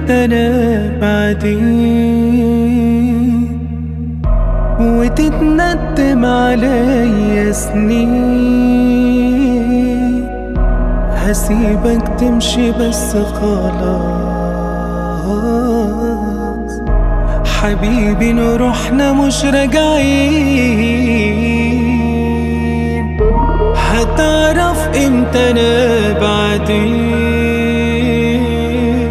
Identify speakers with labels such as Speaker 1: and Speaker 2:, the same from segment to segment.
Speaker 1: امتى انا بعدين وتتندم عليا سنين هسيبك تمشي بس خلاص حبيبي نروحنا مش راجعين هتعرف امتى انا بعدين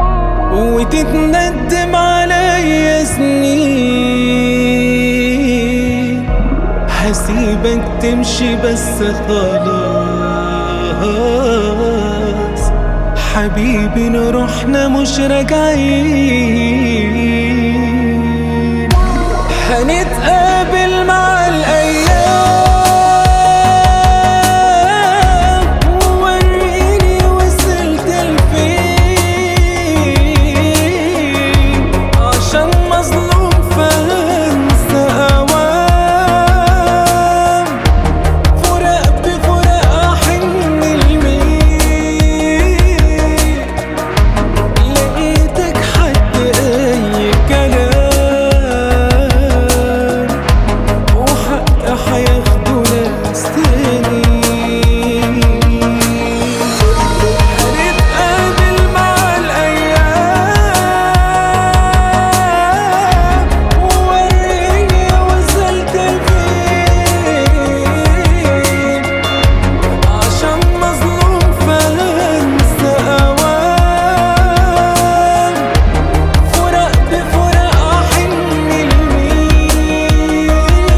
Speaker 1: وتتندم عليا سنين هسيبك تمشي بس خلاص حبيبي نروحنا مش راجعين هنتقابل مع الأيام ووريني وصلت لفين عشان مظلوم فانسى أوام فراق بفراق أحن لمين لقيتك حد أي كلام وحق حياخده ناس تاني هنتقابل مع الأيام ووريني وصلت لفين عشان مظلوم فانسى أوام فراق بفراق أحن لمين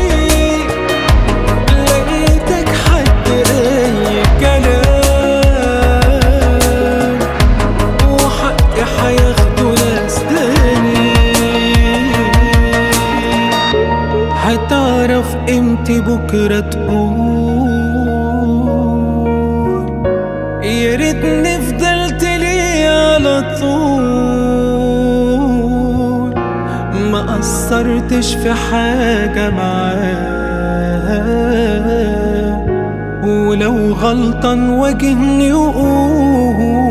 Speaker 1: لقيتك حد أي كلام وحقي حياخده ناس تاني هتعرف امتى بكرة تقول يا ريتني فضلت لي على طول ما قصرتش في حاجة معاه ولو غلطان واجهني وقول